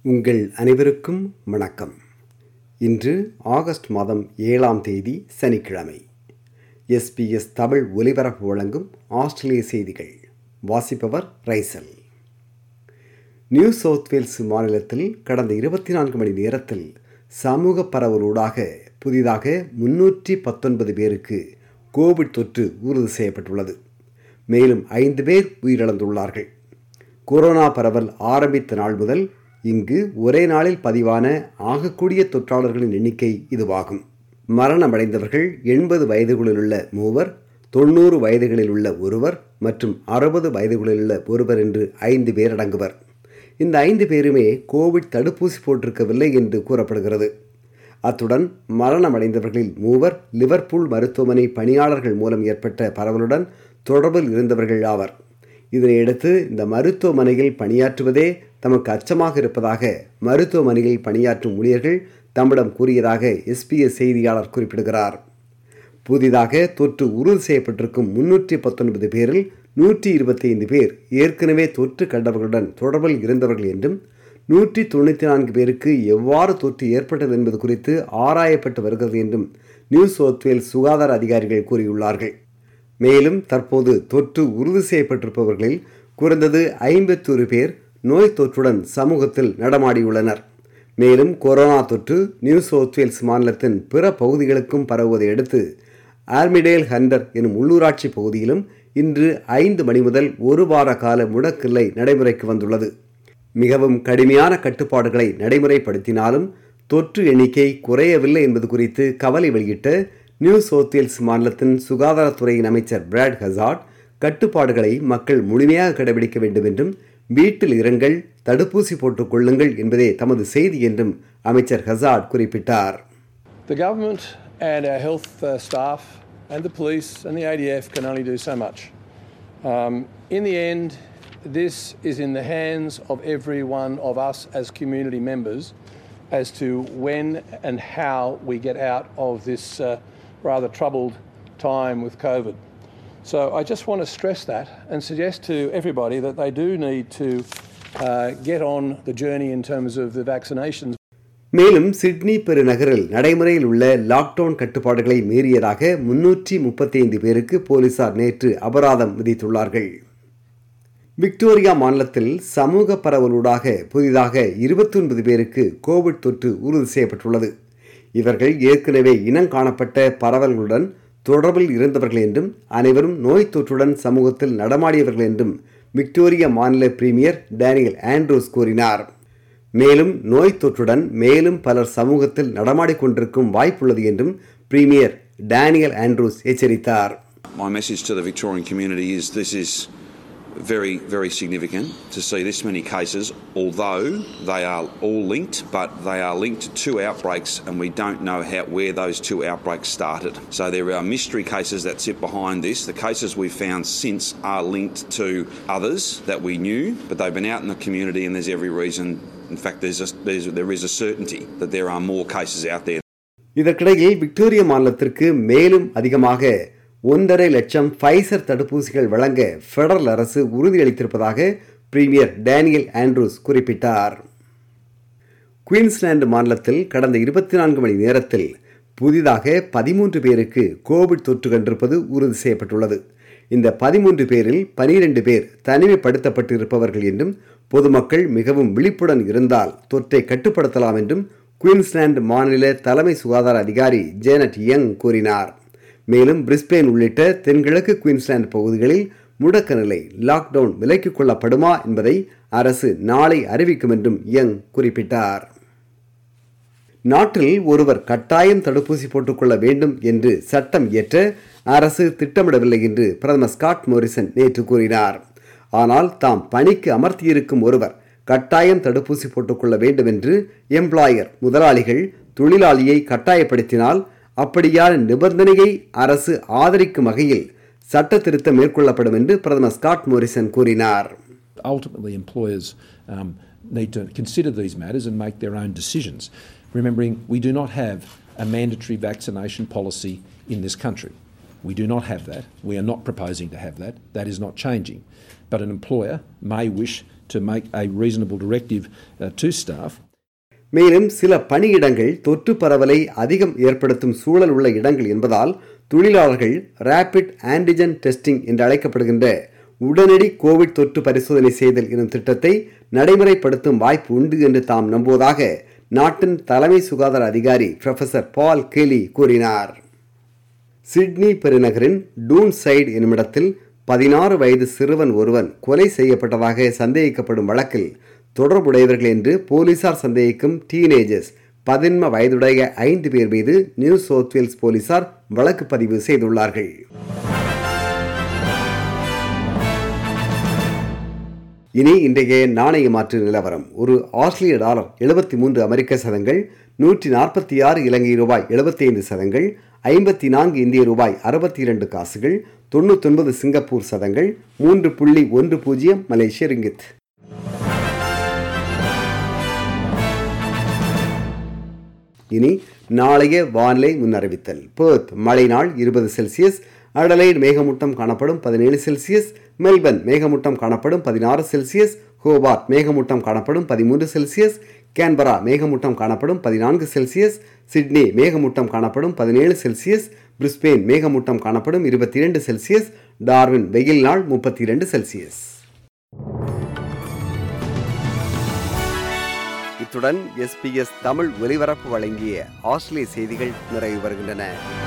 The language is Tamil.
உங்கள் அனைவருக்கும் வணக்கம் இன்று ஆகஸ்ட் மாதம் ஏழாம் தேதி சனிக்கிழமை எஸ்பிஎஸ் தமிழ் ஒலிபரப்பு வழங்கும் ஆஸ்திரேலிய செய்திகள் வாசிப்பவர் ரைசல் நியூ சவுத் வேல்ஸ் மாநிலத்தில் கடந்த இருபத்தி நான்கு மணி நேரத்தில் சமூக பரவலூடாக புதிதாக முன்னூற்றி பத்தொன்பது பேருக்கு கோவிட் தொற்று உறுதி செய்யப்பட்டுள்ளது மேலும் ஐந்து பேர் உயிரிழந்துள்ளார்கள் கொரோனா பரவல் ஆரம்பித்த நாள் முதல் இங்கு ஒரே நாளில் பதிவான ஆகக்கூடிய தொற்றாளர்களின் எண்ணிக்கை இதுவாகும் மரணமடைந்தவர்கள் எண்பது வயதுகளிலுள்ள மூவர் தொண்ணூறு வயதுகளில் உள்ள ஒருவர் மற்றும் அறுபது வயதுகளில் உள்ள ஒருவர் என்று ஐந்து பேர் அடங்குவர் இந்த ஐந்து பேருமே கோவிட் தடுப்பூசி போட்டிருக்கவில்லை என்று கூறப்படுகிறது அத்துடன் மரணமடைந்தவர்களில் மூவர் லிவர்பூல் மருத்துவமனை பணியாளர்கள் மூலம் ஏற்பட்ட பரவலுடன் தொடர்பில் இருந்தவர்கள் ஆவர் இதனையடுத்து இந்த மருத்துவமனையில் பணியாற்றுவதே தமக்கு அச்சமாக இருப்பதாக மருத்துவமனையில் பணியாற்றும் ஊழியர்கள் தம்மிடம் கூறியதாக எஸ்பிஎஸ் செய்தியாளர் குறிப்பிடுகிறார் புதிதாக தொற்று உறுதி செய்யப்பட்டிருக்கும் முன்னூற்றி பத்தொன்பது பேரில் நூற்றி இருபத்தி ஐந்து பேர் ஏற்கனவே தொற்று கண்டவர்களுடன் தொடர்பில் இருந்தவர்கள் என்றும் நூற்றி தொண்ணூற்றி நான்கு பேருக்கு எவ்வாறு தொற்று ஏற்பட்டது என்பது குறித்து ஆராயப்பட்டு வருகிறது என்றும் நியூ சவுத் வேல்ஸ் சுகாதார அதிகாரிகள் கூறியுள்ளார்கள் மேலும் தற்போது தொற்று உறுதி செய்யப்பட்டிருப்பவர்களில் குறைந்தது ஐம்பத்தொரு பேர் நோய் தொற்றுடன் சமூகத்தில் நடமாடியுள்ளனர் மேலும் கொரோனா தொற்று நியூ சவுத் வேல்ஸ் மாநிலத்தின் பிற பகுதிகளுக்கும் பரவுவதை அடுத்து ஆர்மிடேல் ஹண்டர் எனும் உள்ளூராட்சி பகுதியிலும் இன்று ஐந்து மணி முதல் ஒரு வார கால முடக்கில்லை நடைமுறைக்கு வந்துள்ளது மிகவும் கடுமையான கட்டுப்பாடுகளை நடைமுறைப்படுத்தினாலும் தொற்று எண்ணிக்கை குறையவில்லை என்பது குறித்து கவலை வெளியிட்ட நியூ சவுத் வேல்ஸ் மாநிலத்தின் சுகாதாரத்துறையின் அமைச்சர் பிராட் ஹசார்ட் கட்டுப்பாடுகளை மக்கள் முழுமையாக கடைபிடிக்க வேண்டும் என்றும் வீட்டில் இருங்கள் தடுப்பூசி போட்டுக் கொள்ளுங்கள் என்பதே தமது செய்தி என்றும் அமைச்சர் ஹசார்ட் குறிப்பிட்டார் The government and our health uh, staff and the police and the ADF can only do so much. Um, in the end, this is in the hands of every one of us as community members as to when and how we get out of this uh, rather troubled time with COVID. So I just want to stress that and suggest to everybody that they do need to uh, get on the journey in terms of the vaccinations. மேலும் சிட்னி பெருநகரில் நடைமுறையில் உள்ள லாக்டவுன் கட்டுப்பாடுகளை மீறியதாக முன்னூற்றி முப்பத்தி ஐந்து பேருக்கு போலீசார் நேற்று அபராதம் விதித்துள்ளார்கள் விக்டோரியா மாநிலத்தில் சமூக பரவலூடாக புதிதாக இருபத்தி ஒன்பது பேருக்கு கோவிட் தொற்று உறுதி செய்யப்பட்டுள்ளது இவர்கள் ஏற்கனவே இனம் காணப்பட்ட பரவல்களுடன் தொடர்பில் இருந்தவர்கள் என்றும் அனைவரும் நோய் தொற்றுடன் சமூகத்தில் நடமாடியவர்கள் என்றும் விக்டோரியா மாநில பிரீமியர் டேனியல் ஆண்ட்ரூஸ் கூறினார் மேலும் நோய் தொற்றுடன் மேலும் பலர் சமூகத்தில் நடமாடிக்கொண்டிருக்கும் வாய்ப்புள்ளது என்றும் பிரீமியர் டேனியல் ஆண்ட்ரூஸ் எச்சரித்தார் My message to the Victorian community is this is very, very significant to see this many cases, although they are all linked, but they are linked to two outbreaks, and we don't know how, where those two outbreaks started. So there are mystery cases that sit behind this. The cases we've found since are linked to others that we knew, but they've been out in the community, and there's every reason. In fact, there's a, there's, there is a certainty that there are more cases out there. இதற்கிடையில் விக்டோரியா மாநிலத்திற்கு மேலும் அதிகமாக ஒன்றரை லட்சம் ஃபைசர் தடுப்பூசிகள் வழங்க ஃபெடரல் அரசு உறுதியளித்திருப்பதாக பிரீமியர் டேனியல் ஆண்ட்ரூஸ் குறிப்பிட்டார் குயின்ஸ்லாந்து மாநிலத்தில் கடந்த இருபத்தி நான்கு மணி நேரத்தில் புதிதாக பதிமூன்று பேருக்கு கோவிட் தொற்று கண்டிருப்பது உறுதி செய்யப்பட்டுள்ளது இந்த பதிமூன்று பேரில் பனிரெண்டு பேர் தனிமைப்படுத்தப்பட்டு இருப்பவர்கள் என்றும் பொதுமக்கள் மிகவும் விழிப்புடன் இருந்தால் தொற்றை கட்டுப்படுத்தலாம் என்றும் குயின்ஸ்லாந்து மாநில தலைமை சுகாதார அதிகாரி ஜேனட் யங் கூறினார் மேலும் பிரிஸ்பேன் உள்ளிட்ட தென்கிழக்கு குயின்ஸ்லாந்து பகுதிகளில் முடக்க நிலை லாக்டவுன் விலக்கிக் கொள்ளப்படுமா என்பதை அரசு நாளை அறிவிக்கும் என்றும் யங் குறிப்பிட்டார் நாட்டில் ஒருவர் கட்டாயம் தடுப்பூசி போட்டுக்கொள்ள வேண்டும் என்று சட்டம் இயற்ற அரசு திட்டமிடவில்லை என்று பிரதமர் ஸ்காட் மோரிசன் நேற்று கூறினார் ஆனால் தாம் பணிக்கு அமர்த்தியிருக்கும் ஒருவர் கட்டாயம் தடுப்பூசி போட்டுக்கொள்ள வேண்டும் என்று எம்ப்ளாயர் முதலாளிகள் தொழிலாளியை கட்டாயப்படுத்தினால் அப்படியான நிபந்தனையை அரசு ஆதரிக்கும் வகையில் சட்ட திருத்தம் மேற்கொள்ளப்படும் என்று பிரதமர் ஸ்காட் மோரிசன் கூறினார் Ultimately, employers um, need to consider these matters and make their own decisions. Remembering, we do not have a mandatory vaccination policy in this country. We do not have that. We are not proposing to have that. That is not changing. But an employer may wish to make a reasonable directive uh, to staff. மேலும் சில பணியிடங்கள் தொற்று பரவலை அதிகம் ஏற்படுத்தும் சூழல் உள்ள இடங்கள் என்பதால் தொழிலாளர்கள் ரேபிட் ஆன்டிஜன் டெஸ்டிங் என்று அழைக்கப்படுகின்ற உடனடி கோவிட் தொற்று பரிசோதனை செய்தல் எனும் திட்டத்தை நடைமுறைப்படுத்தும் வாய்ப்பு உண்டு என்று தாம் நம்புவதாக நாட்டின் தலைமை சுகாதார அதிகாரி ப்ரொஃபசர் பால் கேலி கூறினார் சிட்னி பெருநகரின் டூன் சைடு என்னுமிடத்தில் பதினாறு வயது சிறுவன் ஒருவன் கொலை செய்யப்பட்டதாக சந்தேகிக்கப்படும் வழக்கில் தொடர்புடையவர்கள் என்று போலீசார் சந்தேகிக்கும் டீனேஜர்ஸ் பதின்ம வயதுடைய ஐந்து பேர் மீது நியூ சவுத் வேல்ஸ் போலீசார் வழக்கு பதிவு செய்துள்ளார்கள் இனி இன்றைய நாணய மாற்று நிலவரம் ஒரு ஆஸ்திரேலிய டாலர் எழுபத்தி மூன்று அமெரிக்க சதங்கள் நூற்றி நாற்பத்தி ஆறு இலங்கை ரூபாய் எழுபத்தி ஐந்து சதங்கள் ஐம்பத்தி நான்கு இந்திய ரூபாய் அறுபத்தி இரண்டு காசுகள் தொண்ணூத்தொன்பது சிங்கப்பூர் சதங்கள் மூன்று புள்ளி ஒன்று பூஜ்ஜியம் மலேசிய ரிங்கித் இனி நாளைய வானிலை முன்னறிவித்தல் பேர்த் மழை நாள் இருபது செல்சியஸ் அடலைட் மேகமூட்டம் காணப்படும் பதினேழு செல்சியஸ் மெல்பர்ன் மேகமூட்டம் காணப்படும் பதினாறு செல்சியஸ் ஹோபார்ட் மேகமூட்டம் காணப்படும் பதிமூன்று செல்சியஸ் கேன்பரா மேகமூட்டம் காணப்படும் பதினான்கு செல்சியஸ் சிட்னி மேகமூட்டம் காணப்படும் பதினேழு செல்சியஸ் பிரிஸ்பெயின் மேகமூட்டம் காணப்படும் இருபத்தி இரண்டு செல்சியஸ் டார்வின் வெயில் நாள் முப்பத்தி இரண்டு செல்சியஸ் இத்துடன் எஸ்பிஎஸ் தமிழ் ஒலிபரப்பு வழங்கிய ஆஸ்திரேலிய செய்திகள் நிறைவு வருகின்றன